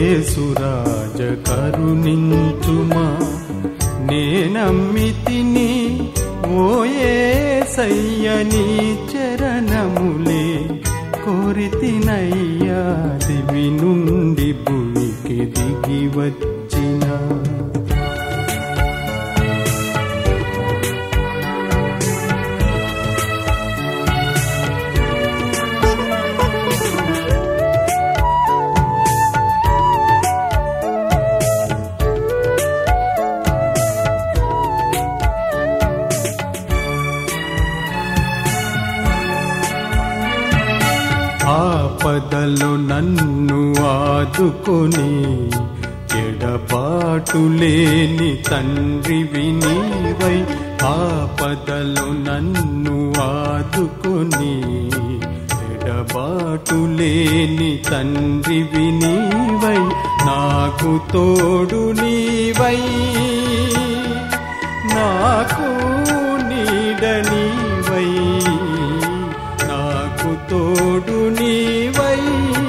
యేసురాజ కరుణించుమా నేనమ్మితిని ఓయేసయ్యని చరణములే కోరితినయ్యా దివి నుండి భూమికి దిగి వచ్చిన ఆపదలో నన్ను ఆదుకొని ఎడబాటు లేని తండ్రి వినివై ఆపదలో నన్ను ఆదుకొని ఎడబాటు లేని తండ్రి వినివై నాకు తోడు నీవై నాకు నీడ నీవై నాకు తోడు నీవై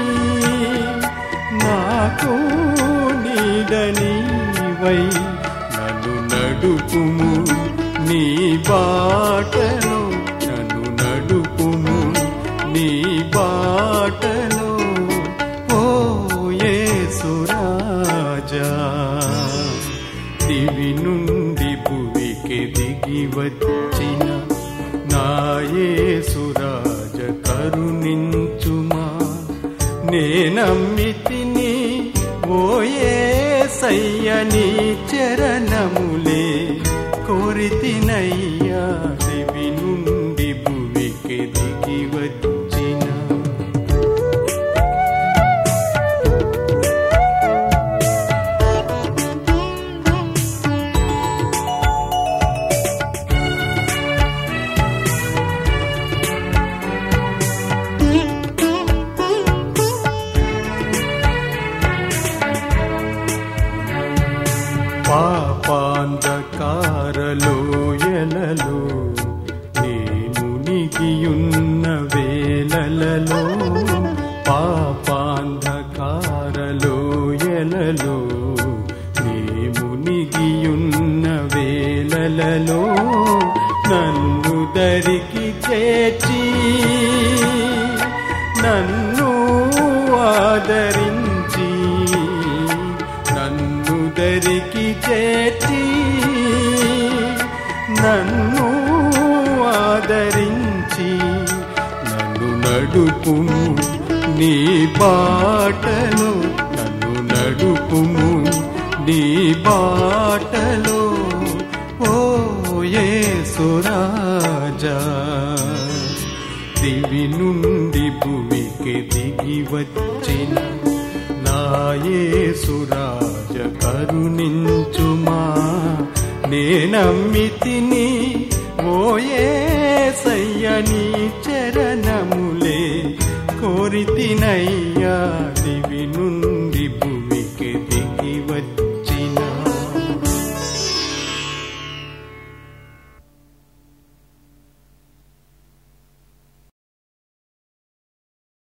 నాకు నీడ నీవై నన్ను నడుపుము నీ బాటలో నన్ను నడుపుము నీ బాటలో ఓ యేసురాజా దివి నుండి భువికి దిగి వచ్చిన నాయేసురాజ కరుణించుమా నేనమ్మితిని ఓయే సయ్యని చరణములే కోరితినయ్యా దివి నుండి భువికి దిగి వచ్చిన పాపాంధకారలో ఎలలో నేను నిగియున్న వేలలలో పాపాంధకారలో ఎలలో మేము నిగియున్న వేలలలో నన్ను దరికి చేర్చి నన్ను ఆదరించి నన్ను దరికి చేర్చి నన్ను ఆదరించి నన్ను నడుపుము నీ బాటలో నన్ను నడుపుము నీ బాటలో ఓ యేసురాజా దివి నుండి భూమికి దిగి వచ్చిన నాయేసురాజ కరుణించుమా నేనమ్మితిని ఓయే సయ్యని చరణములే కోరితినయ్యా